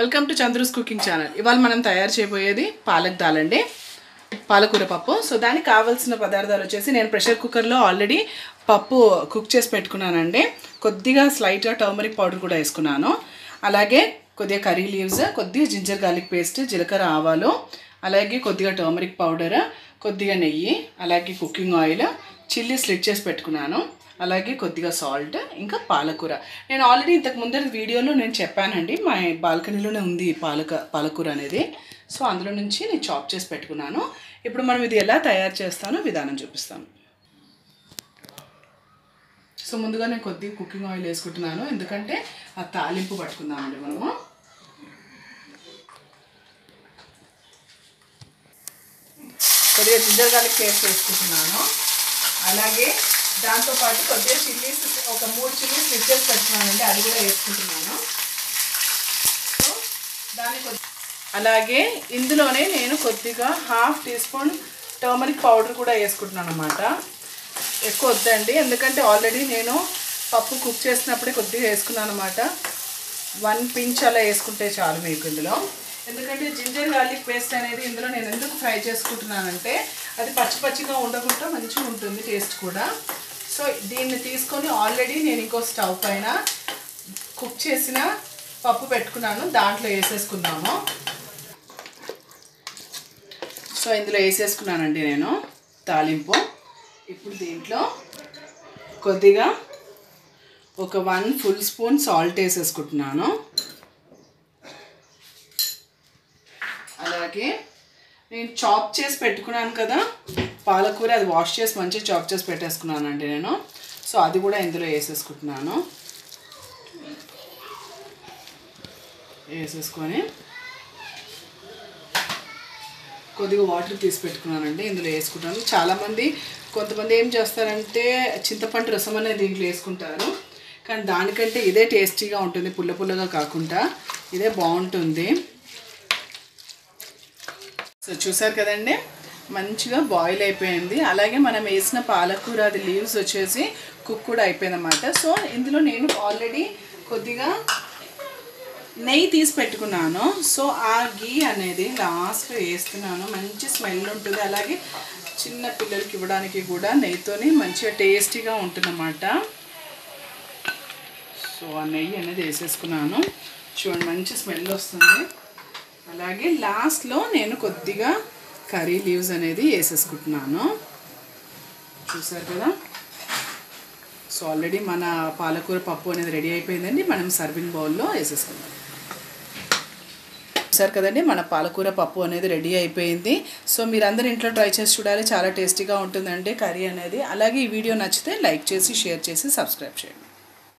welcome to Chandru's cooking channel ఇవాళ మనం తయారు చేయబోయేది పాలక్ దాల్ అండి పాలకూర పప్పు సో దానికి కావాల్సిన పదార్థాలు వచ్చేసి నేను ప్రెషర్ కుక్కర్లో ఆల్రెడీ పప్పు కుక్ చేసి పెట్టుకున్నానండి కొద్దిగా స్లైట్గా టర్మరిక్ పౌడర్ కూడా వేసుకున్నాను అలాగే కొద్దిగా కర్రీ లీవ్స్ కొద్దిగా జింజర్ గార్లిక్ పేస్ట్ జీలకర్ర ఆవాలు అలాగే కొద్దిగా టర్మరిక్ పౌడర్ కొద్దిగా నెయ్యి అలాగే కుకింగ్ ఆయిల్ చిల్లీ స్లిట్ చేసి పెట్టుకున్నాను అలాగే కొద్దిగా సాల్ట్ ఇంకా పాలకూర నేను ఆల్రెడీ ఇంతకు ముందర వీడియోలో నేను చెప్పానండి మా బాల్కనీలోనే ఉంది ఈ పాలక పాలకూర అనేది సో అందులో నుంచి నేను చాప్ చేసి పెట్టుకున్నాను ఇప్పుడు మనం ఇది ఎలా తయారు చేస్తానో విధానం చూపిస్తాను సో ముందుగా నేను కొద్దిగా కుకింగ్ ఆయిల్ వేసుకుంటున్నాను ఎందుకంటే ఆ తాలింపు పట్టుకుందామండి మనము కొద్దిగా జింజర్ గార్లిక్ పేస్ట్ వేసుకుంటున్నాను అలాగే దాంతోపాటు కొద్దిగా చిల్లీస్ ఒక మూడు చిల్లీస్ స్లిప్ చేసి పెట్టుకున్నానండి అది కూడా వేసుకుంటున్నాను సో దాని కొద్ది అలాగే ఇందులోనే నేను కొద్దిగా half teaspoon turmeric powder కూడా వేసుకుంటున్నాను అనమాట ఎక్కువ వద్దండి ఎందుకంటే ఆల్రెడీ నేను పప్పు కుక్ చేసినప్పుడే కొద్దిగా వేసుకున్నాను అనమాట వన్ పించ్ అలా వేసుకుంటే చాలు మీకు ఇందులో ఎందుకంటే జింజర్ గార్లిక్ పేస్ట్ అనేది ఇందులో నేను ఎందుకు ఫ్రై చేసుకుంటున్నానంటే అది పచ్చి పచ్చిగా ఉండకుండా మంచిగా ఉంటుంది టేస్ట్ కూడా సో దీన్ని తీసుకొని ఆల్రెడీ నేను ఇంకో స్టవ్ పైన కుక్ చేసిన పప్పు పెట్టుకున్నాను దాంట్లో వేసేసుకున్నాము సో ఇందులో వేసేసుకున్నానండి నేను తాలింపు ఇప్పుడు దీంట్లో కొద్దిగా ఒక వన్ ఫుల్ స్పూన్ సాల్ట్ వేసేసుకుంటున్నాను అలాగే నేను చాప్ చేసి పెట్టుకున్నాను కదా పాలకూర అది వాష్ చేసి మంచిగా చాప్ చేసి పెట్టేసుకున్నానండి నేను సో అది కూడా ఇందులో వేసేసుకుంటున్నాను వేసేసుకొని కొద్దిగా వాటర్ తీసి పెట్టుకున్నానండి ఇందులో వేసుకుంటాను చాలామంది కొంతమంది ఏం చేస్తారంటే చింతపండు రసం అనేది దీంట్లో వేసుకుంటారు కానీ దానికంటే ఇదే టేస్టీగా ఉంటుంది పుల్ల పుల్లగా కాకుండా ఇదే బాగుంటుంది సో చూసారు కదండి మంచిగా బాయిల్ అయిపోయింది అలాగే మనం వేసిన పాలకూర అది లీవ్స్ వచ్చేసి కుక్ కూడా అయిపోయింది అనమాట సో ఇందులో నేను ఆల్రెడీ కొద్దిగా నెయ్యి తీసి పెట్టుకున్నాను సో ఆ గీ అనేది లాస్ట్ వేస్తున్నాను మంచి స్మెల్ ఉంటుంది అలాగే చిన్న పిల్లలకి ఇవ్వడానికి కూడా నెయ్యితోని మంచిగా టేస్టీగా ఉంటుందన్నమాట సో ఆ నెయ్యి అనేది వేసేసుకున్నాను చూడండి మంచి స్మెల్ వస్తుంది అలాగే లాస్ట్లో నేను కొద్దిగా కర్రీ లీవ్స్ అనేది వేసేసుకుంటున్నాను చూసారు కదా సో ఆల్రెడీ మన పాలకూర పప్పు అనేది రెడీ అయిపోయిందండి మనం సర్వింగ్ బౌల్లో వేసేసుకుందాం చూసారు కదండి మన పాలకూర పప్పు అనేది రెడీ అయిపోయింది సో మీరందరూ ఇంట్లో ట్రై చేసి చూడాలి చాలా టేస్టీగా ఉంటుందండి కర్రీ అనేది అలాగే ఈ వీడియో నచ్చితే లైక్ చేసి షేర్ చేసి సబ్స్క్రైబ్ చేయండి